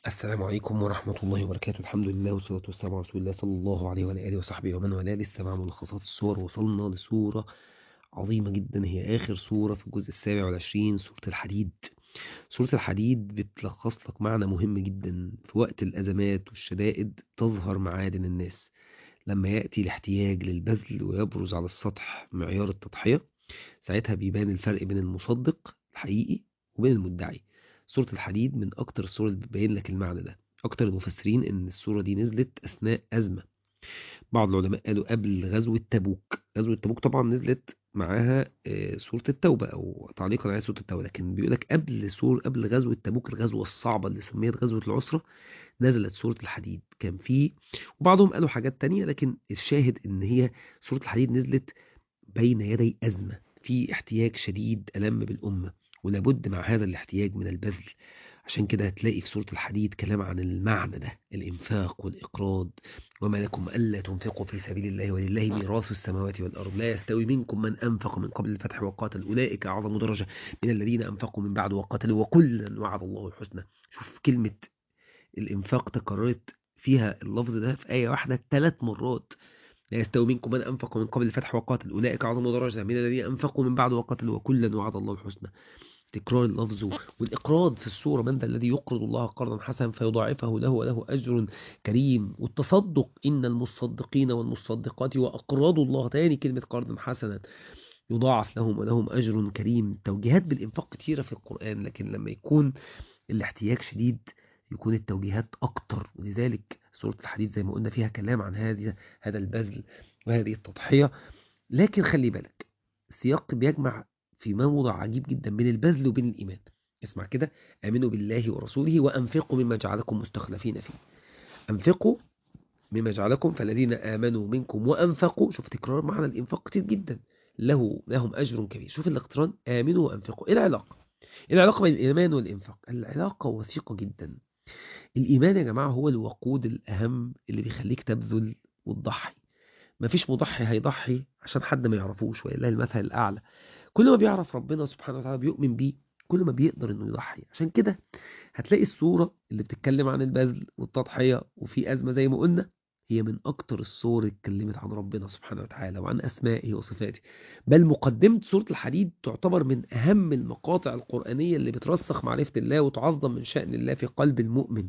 السلام عليكم ورحمة الله وبركاته الحمد لله والصلاة والسلام على رسول الله صلى الله عليه وعلى آله وصحبه ومن والاه لسه مع ملخصات السور وصلنا لسورة عظيمة جدا هي آخر سورة في الجزء السابع والعشرين سورة الحديد سورة الحديد بتلخص لك معنى مهم جدا في وقت الأزمات والشدائد تظهر معادن الناس لما يأتي الاحتياج للبذل ويبرز على السطح معيار التضحية ساعتها بيبان الفرق بين المصدق الحقيقي وبين المدعي سورة الحديد من أكتر السور اللي بتبين لك المعنى ده أكتر المفسرين إن السورة دي نزلت أثناء أزمة بعض العلماء قالوا قبل غزوة تبوك غزوة تبوك طبعا نزلت معاها آه، سورة التوبة أو تعليقا على سورة التوبة لكن بيقول لك قبل سور قبل غزوة تبوك الغزوة الصعبة اللي سميت غزوة العسرة نزلت سورة الحديد كان في وبعضهم قالوا حاجات تانية لكن الشاهد إن هي سورة الحديد نزلت بين يدي أزمة في احتياج شديد ألم بالأمة ولابد مع هذا الاحتياج من البذل عشان كده هتلاقي في سورة الحديد كلام عن المعنى ده الإنفاق والإقراض وما لكم ألا تنفقوا في سبيل الله ولله ميراث السماوات والأرض لا يستوي منكم من أنفق من قبل الفتح وقاتل أولئك أعظم درجة من الذين أنفقوا من بعد وقاتلوا وكلا وعد الله الحسنى شوف كلمة الإنفاق تكررت فيها اللفظ ده في آية واحدة ثلاث مرات لا يستوي منكم من أنفق من قبل الفتح وقاتل أولئك أعظم درجة من الذين أنفقوا من بعد وقاتلوا وكلا وعد الله الحسنى تكرار اللفظ والإقراض في السورة من ذا الذي يقرض الله قرضا حسنا فيضاعفه له وله أجر كريم والتصدق إن المصدقين والمصدقات وأقرضوا الله تاني كلمة قرضا حسنا يضاعف لهم ولهم أجر كريم توجيهات بالإنفاق كتيرة في القرآن لكن لما يكون الاحتياج شديد يكون التوجيهات أكتر ولذلك سورة الحديد زي ما قلنا فيها كلام عن هذه هذا البذل وهذه التضحية لكن خلي بالك السياق بيجمع في موضع عجيب جدا بين البذل وبين الإيمان اسمع كده آمنوا بالله ورسوله وأنفقوا مما جعلكم مستخلفين فيه أنفقوا مما جعلكم فالذين آمنوا منكم وأنفقوا شوف تكرار معنى الإنفاق كتير جدا له لهم أجر كبير شوف الاقتران آمنوا وأنفقوا إيه العلاقة؟ إيه العلاقة بين الإيمان والإنفاق؟ العلاقة وثيقة جدا الإيمان يا جماعة هو الوقود الأهم اللي بيخليك تبذل وتضحي مفيش مضحي هيضحي عشان حد ما يعرفوش ولله المثل الأعلى كل ما بيعرف ربنا سبحانه وتعالى بيؤمن بيه كل ما بيقدر انه يضحي عشان كده هتلاقي الصورة اللي بتتكلم عن البذل والتضحية وفي أزمة زي ما قلنا هي من أكتر الصور اللي اتكلمت عن ربنا سبحانه وتعالى وعن أسمائه وصفاته بل مقدمة سورة الحديد تعتبر من أهم المقاطع القرآنية اللي بترسخ معرفة الله وتعظم من شأن الله في قلب المؤمن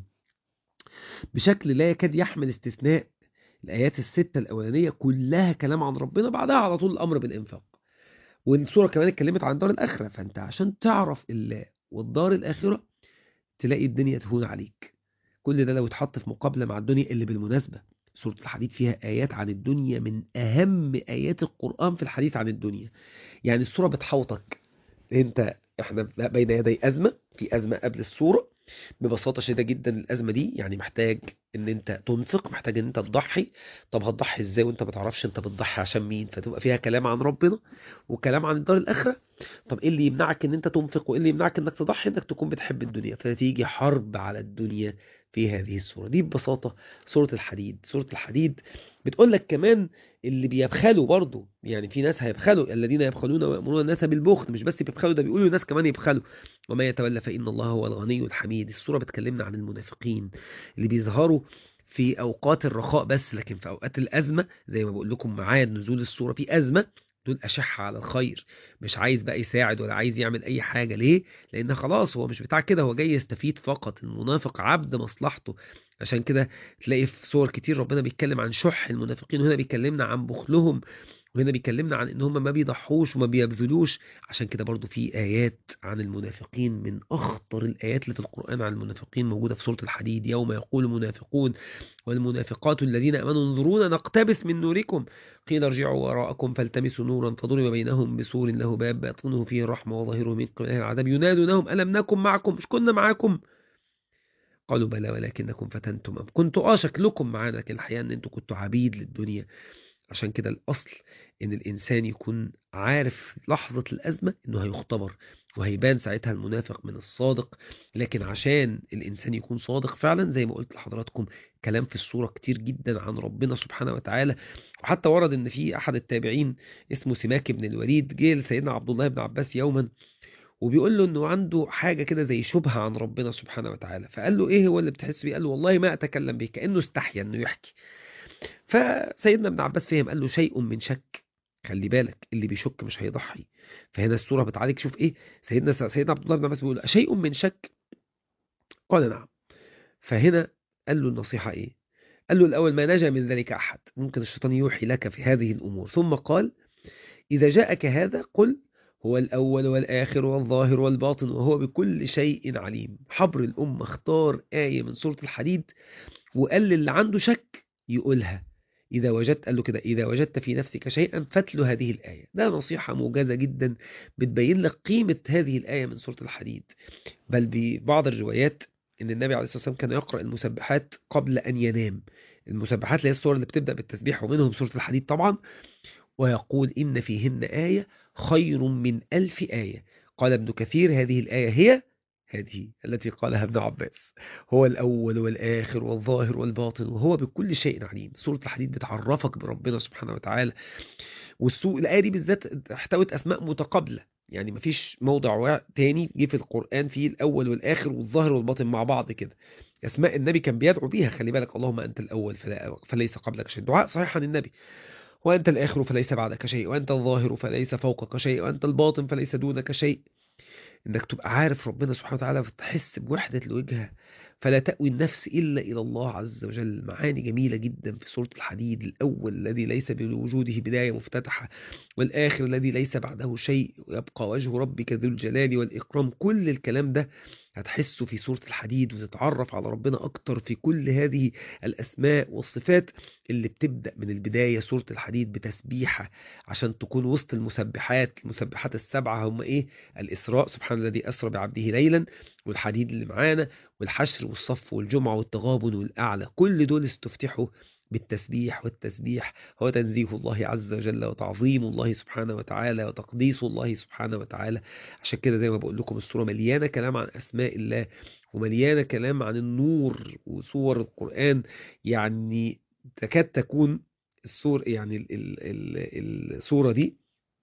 بشكل لا يكاد يحمل استثناء الآيات الستة الأولانية كلها كلام عن ربنا بعدها على طول الأمر بالإنفاق والسورة كمان اتكلمت عن دار الآخرة فأنت عشان تعرف الله والدار الآخرة تلاقي الدنيا تهون عليك كل ده لو اتحط في مقابلة مع الدنيا اللي بالمناسبة سورة الحديد فيها آيات عن الدنيا من أهم آيات القرآن في الحديث عن الدنيا يعني السورة بتحوطك انت احنا بين يدي أزمة في أزمة قبل السورة ببساطة شديدة جدا الأزمة دي يعني محتاج ان انت تنفق محتاج ان انت تضحي طب هتضحي ازاي وانت ما تعرفش انت بتضحي عشان مين فتبقى فيها كلام عن ربنا وكلام عن الدار الآخرة طب ايه اللي يمنعك ان انت تنفق وايه اللي يمنعك انك تضحي انك تكون بتحب الدنيا فتيجي حرب على الدنيا في هذه السورة دي ببساطة سورة الحديد سورة الحديد بتقول لك كمان اللي بيبخلوا برضه يعني في ناس هيبخلوا الذين يبخلون ويأمرون الناس بالبخل مش بس بيبخلوا ده بيقولوا ناس كمان يبخلوا وما يتولى فإن الله هو الغني الحميد السورة بتكلمنا عن المنافقين اللي بيظهروا في أوقات الرخاء بس لكن في أوقات الأزمة زي ما بقول لكم معايا نزول السورة في أزمة دول أشح على الخير مش عايز بقى يساعد ولا عايز يعمل أي حاجة ليه؟ لأن خلاص هو مش بتاع كده هو جاي يستفيد فقط المنافق عبد مصلحته عشان كده تلاقي في صور كتير ربنا بيتكلم عن شح المنافقين وهنا بيكلمنا عن بخلهم وهنا بيكلمنا عن ان هم ما بيضحوش وما بيبذلوش عشان كده برضو في ايات عن المنافقين من اخطر الايات اللي في القران عن المنافقين موجوده في سوره الحديد يوم يقول المنافقون والمنافقات الذين امنوا انظرونا نقتبس من نوركم قيل ارجعوا وراءكم فالتمسوا نورا فضرب بينهم بسور له باب باطنه فيه الرحمه وظاهره من قبله العذاب ينادونهم الم نكن معكم مش كنا معاكم قالوا بلى ولكنكم فتنتم أم كنتوا اه شكلكم معانا لكن الحقيقة ان انتوا كنتوا عبيد للدنيا عشان كده الأصل ان الإنسان يكون عارف لحظة الأزمة انه هيختبر وهيبان ساعتها المنافق من الصادق لكن عشان الإنسان يكون صادق فعلا زي ما قلت لحضراتكم كلام في السورة كتير جدا عن ربنا سبحانه وتعالى وحتى ورد ان في أحد التابعين اسمه سماك بن الوليد جه لسيدنا عبد الله بن عباس يوما وبيقول له انه عنده حاجة كده زي شبهة عن ربنا سبحانه وتعالى فقال له ايه هو اللي بتحس بيه قال له والله ما اتكلم به كأنه استحيا انه يحكي فسيدنا ابن عباس فهم قال له شيء من شك خلي بالك اللي بيشك مش هيضحي فهنا الصورة بتعالج شوف ايه سيدنا سيدنا عبد الله بن عباس بيقول شيء من شك قال نعم فهنا قال له النصيحة ايه قال له الأول ما نجا من ذلك أحد ممكن الشيطان يوحي لك في هذه الأمور ثم قال إذا جاءك هذا قل هو الأول والآخر والظاهر والباطن وهو بكل شيء عليم حبر الأمة اختار آية من سورة الحديد وقال للي عنده شك يقولها إذا وجدت قال له كده إذا وجدت في نفسك شيئا فاتلو هذه الآية ده نصيحة موجزة جدا بتبين لك قيمة هذه الآية من سورة الحديد بل ببعض الروايات إن النبي عليه الصلاة والسلام كان يقرأ المسبحات قبل أن ينام المسبحات اللي هي السور اللي بتبدأ بالتسبيح ومنهم سورة الحديد طبعا ويقول إن فيهن آية خير من ألف آية قال ابن كثير هذه الآية هي هذه التي قالها ابن عباس هو الأول والآخر والظاهر والباطن وهو بكل شيء عليم سورة الحديد بتعرفك بربنا سبحانه وتعالى والسوء الآية دي بالذات احتوت أسماء متقابلة يعني مفيش موضع تاني جه في القرآن فيه الأول والآخر والظاهر والباطن مع بعض كده أسماء النبي كان بيدعو بيها خلي بالك اللهم أنت الأول فلا فليس قبلك شيء دعاء صحيح عن النبي وأنت الآخر فليس بعدك شيء وأنت الظاهر فليس فوقك شيء وأنت الباطن فليس دونك شيء إنك تبقى عارف ربنا سبحانه وتعالى وتحس بوحدة الوجهة فلا تأوي النفس إلا إلى الله عز وجل معاني جميلة جدا في سورة الحديد الأول الذي ليس بوجوده بداية مفتتحة والآخر الذي ليس بعده شيء يبقى وجه ربك ذو الجلال والإكرام كل الكلام ده هتحسه في سورة الحديد وتتعرف على ربنا أكتر في كل هذه الأسماء والصفات اللي بتبدأ من البداية سورة الحديد بتسبيحة عشان تكون وسط المسبحات المسبحات السبعة هم إيه الإسراء سبحان الذي أسرى بعبده ليلا والحديد اللي معانا والحشر والصف والجمعة والتغابن والأعلى كل دول استفتحوا بالتسبيح والتسبيح هو تنزيه الله عز وجل وتعظيم الله سبحانه وتعالى وتقديس الله سبحانه وتعالى عشان كده زي ما بقول لكم السورة مليانة كلام عن أسماء الله ومليانة كلام عن النور وصور القرآن يعني تكاد تكون السور يعني ال ال ال السورة دي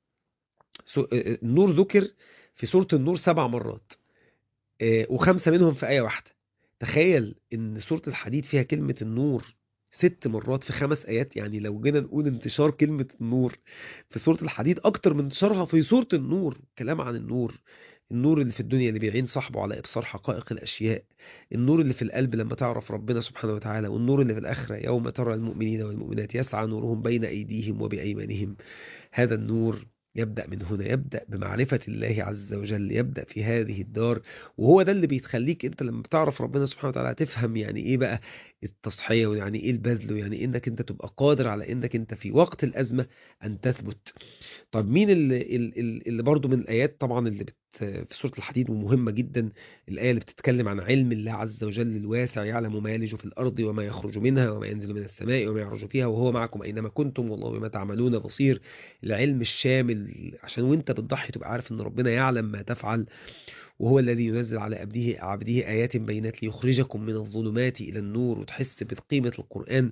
النور ذكر في سورة النور سبع مرات وخمسة منهم في آية واحدة تخيل ان سورة الحديد فيها كلمة النور ست مرات في خمس آيات يعني لو جينا نقول انتشار كلمة النور في سورة الحديد أكتر من انتشارها في سورة النور كلام عن النور النور اللي في الدنيا اللي بيعين صاحبه على إبصار حقائق الأشياء النور اللي في القلب لما تعرف ربنا سبحانه وتعالى والنور اللي في الآخرة يوم ترى المؤمنين والمؤمنات يسعى نورهم بين أيديهم وبأيمانهم هذا النور يبدأ من هنا يبدأ بمعرفة الله عز وجل يبدأ في هذه الدار وهو ده اللي بيتخليك انت لما بتعرف ربنا سبحانه وتعالى تفهم يعني ايه بقى التصحية ويعني ايه البذل ويعني إيه انك انت تبقى قادر على انك انت في وقت الأزمة ان تثبت طب مين اللي, اللي برضو من الآيات طبعا اللي بت في سورة الحديد ومهمة جدا الآية اللي بتتكلم عن علم الله عز وجل الواسع يعلم ما يلج في الأرض وما يخرج منها وما ينزل من السماء وما يعرج فيها وهو معكم أينما كنتم والله بما تعملون بصير العلم الشامل عشان وانت بتضحي تبقى عارف ان ربنا يعلم ما تفعل وهو الذي ينزل على عبده عبده آيات بينات ليخرجكم من الظلمات إلى النور وتحس بقيمة القرآن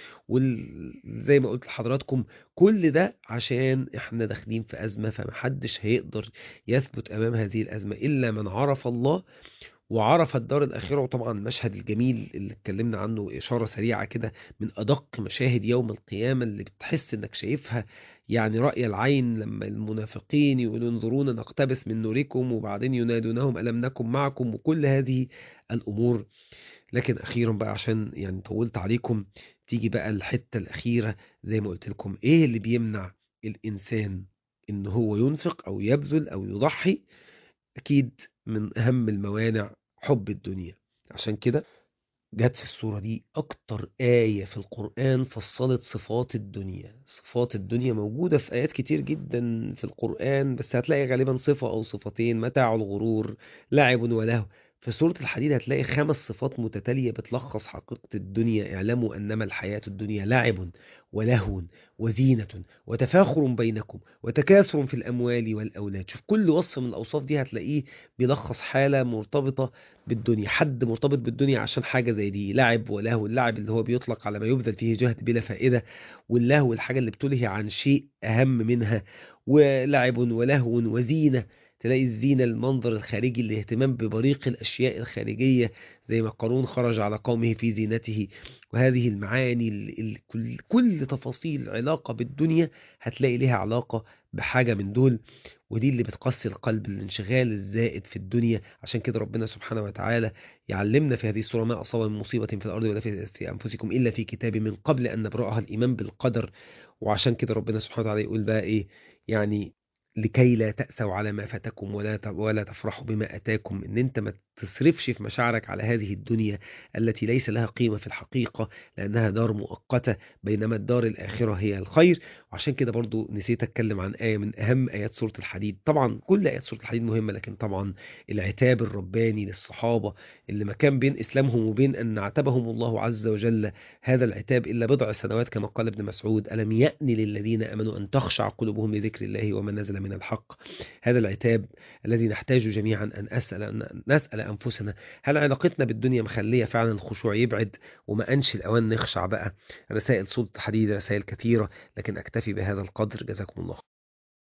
وزي ما قلت لحضراتكم كل ده عشان احنا داخلين في أزمة فمحدش هيقدر يثبت أمام هذه الأزمة إلا من عرف الله وعرف الدار الآخرة وطبعا المشهد الجميل اللي اتكلمنا عنه إشارة سريعة كده من أدق مشاهد يوم القيامة اللي بتحس إنك شايفها يعني رأي العين لما المنافقين يقولوا انظرونا نقتبس من نوركم وبعدين ينادونهم ألم نكن معكم وكل هذه الأمور لكن أخيرا بقى عشان يعني طولت عليكم تيجي بقى الحتة الأخيرة زي ما قلت لكم إيه اللي بيمنع الإنسان إن هو ينفق أو يبذل أو يضحي أكيد من أهم الموانع حب الدنيا عشان كده جت في السورة دي أكتر آية في القرآن فصلت صفات الدنيا صفات الدنيا موجودة في آيات كتير جدا في القرآن بس هتلاقي غالبا صفة أو صفتين متاع الغرور لعب ولهو في سورة الحديد هتلاقي خمس صفات متتالية بتلخص حقيقة الدنيا اعلموا أنما الحياة الدنيا لعب ولهو وزينة وتفاخر بينكم وتكاثر في الأموال والأولاد شوف كل وصف من الأوصاف دي هتلاقيه بيلخص حالة مرتبطة بالدنيا حد مرتبط بالدنيا عشان حاجة زي دي لعب ولهو اللعب اللي هو بيطلق على ما يبذل فيه جهد بلا فائدة واللهو الحاجة اللي بتلهي عن شيء أهم منها ولعب ولهو وزينة تلاقي الزينة المنظر الخارجي الاهتمام ببريق الأشياء الخارجية زي ما قارون خرج على قومه في زينته وهذه المعاني ال- ال- كل, كل تفاصيل علاقة بالدنيا هتلاقي لها علاقة بحاجة من دول ودي اللي بتقسي القلب الانشغال الزائد في الدنيا عشان كده ربنا سبحانه وتعالى يعلمنا في هذه السورة ما أصاب من مصيبة في الأرض ولا في, في أنفسكم إلا في كتاب من قبل أن نبرأها الإيمان بالقدر وعشان كده ربنا سبحانه وتعالى يقول بقى إيه يعني لكي لا تأسوا على ما فاتكم ولا ت- ولا تفرحوا بما أتاكم إن أنت ما تصرفش في مشاعرك على هذه الدنيا التي ليس لها قيمة في الحقيقة لأنها دار مؤقتة بينما الدار الآخرة هي الخير وعشان كده برضو نسيت أتكلم عن آية من أهم آيات سورة الحديد طبعا كل آيات سورة الحديد مهمة لكن طبعا العتاب الرباني للصحابة اللي ما كان بين إسلامهم وبين أن عتبهم الله عز وجل هذا العتاب إلا بضع سنوات كما قال ابن مسعود ألم يأن للذين أمنوا أن تخشع قلوبهم لذكر الله وما نزل من الحق هذا العتاب الذي نحتاج جميعا أن أسأل أن نسأل أنفسنا هل علاقتنا بالدنيا مخلية فعلا الخشوع يبعد وما أنش الأوان نخشع بقى رسائل سورة الحديد رسائل كثيرة لكن أكتفي بهذا القدر جزاكم الله